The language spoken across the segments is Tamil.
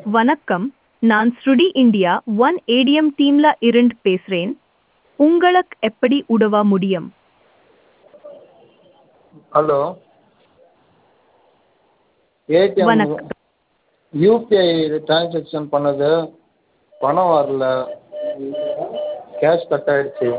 வணக்கம் நான் ஸ்ருடி இந்தியா ஒன் ஏடிஎம் டீம்ல இருந்து பேசுறேன் உங்களுக்கு எப்படி உதவ முடியும் ஹலோ ஏடிஎம் வணக்கம். யூபிஐ ட்ரான்சாக்ஷன் பண்ணது பணம் வரல கேஷ் கட் ஆயிடுச்சு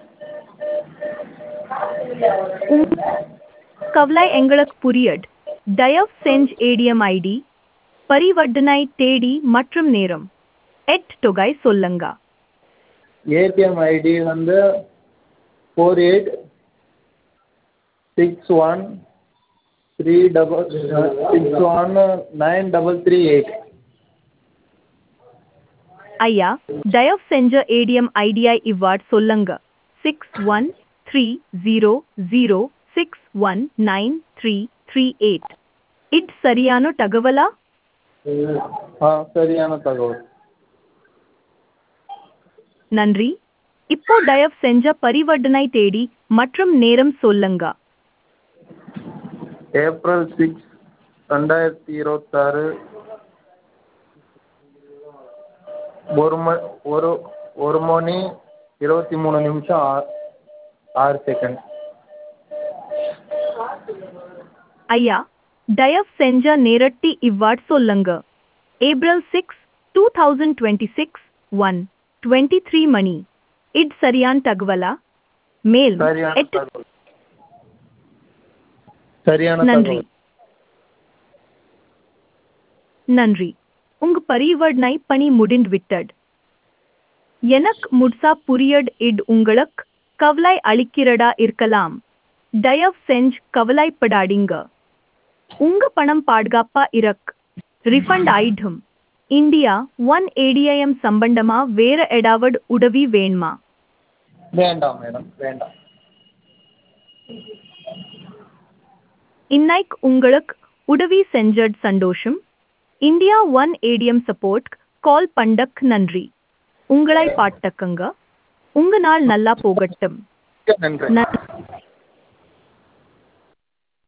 உங் கவலை எங்களுக்கு புரியட் தயவு செஞ்சு ஏடிஎம் ஐடி பரிவர்த்தனை தேதி மற்றும் நேரம் எட் தொகை சொல்லுங்க ஏடிஎம் ஐடி வந்து four eight six one three double six one nine double three eight ஐயா தயவு செஞ்ச ஏடிஎம் ஐடியை இவ்வாறு சொல்லுங்க six one three zero zero six one nine three three eight இட் சரியான தகவலா ஆ சரியான தகவல் நன்றி இப்போ தயவு செஞ்ச பரிவர்த்தனை தேதி மற்றும் நேரம் சொல்லுங்க ஏப்ரல் சிக்ஸ் ரெண்டாயிரத்தி இருபத்தாறு ஒரு ம ஒரு ஒரு மணி இருபத்தி மூணு நிமிஷம் ஆ ஆறு செகண்ட் ஐயா தயவு செஞ்ச நேரட்டி இவ்வாறு சொல்லுங்க April six two thousand twenty six one twenty three மணி இட் சரியான தகவலா மேல் சரியான எட்டு தகவல் சரியான நன்றி தகவல் நன்றி உங்க பரிவர்த்தனை பணி முடிந்து விட்டது எனக்கு முட்சா புரியட் இட் உங்களுக்கு கவலை அளிக்கிறதா இருக்கலாம் தயவு செஞ்சு கவலைப்படாதீங்க உங்க பணம் பாதுகாப்பா இருக்கு ரிஃபண்ட் ஆயிடும் இந்தியா ஒன் ஏடிஐஎம் சம்பந்தமா வேற ஏதாவது உதவி வேணுமா வேண்டாம் மேடம் வேண்டாம் இன்னைக்கு உங்களுக்கு உதவி செஞ்சது சந்தோஷம் India one ATM support call பண்டக் நன்றி உங்களை பாட்டக்குங்க உங்க நாள் நல்லா போகட்டும் நன்றி நன்றி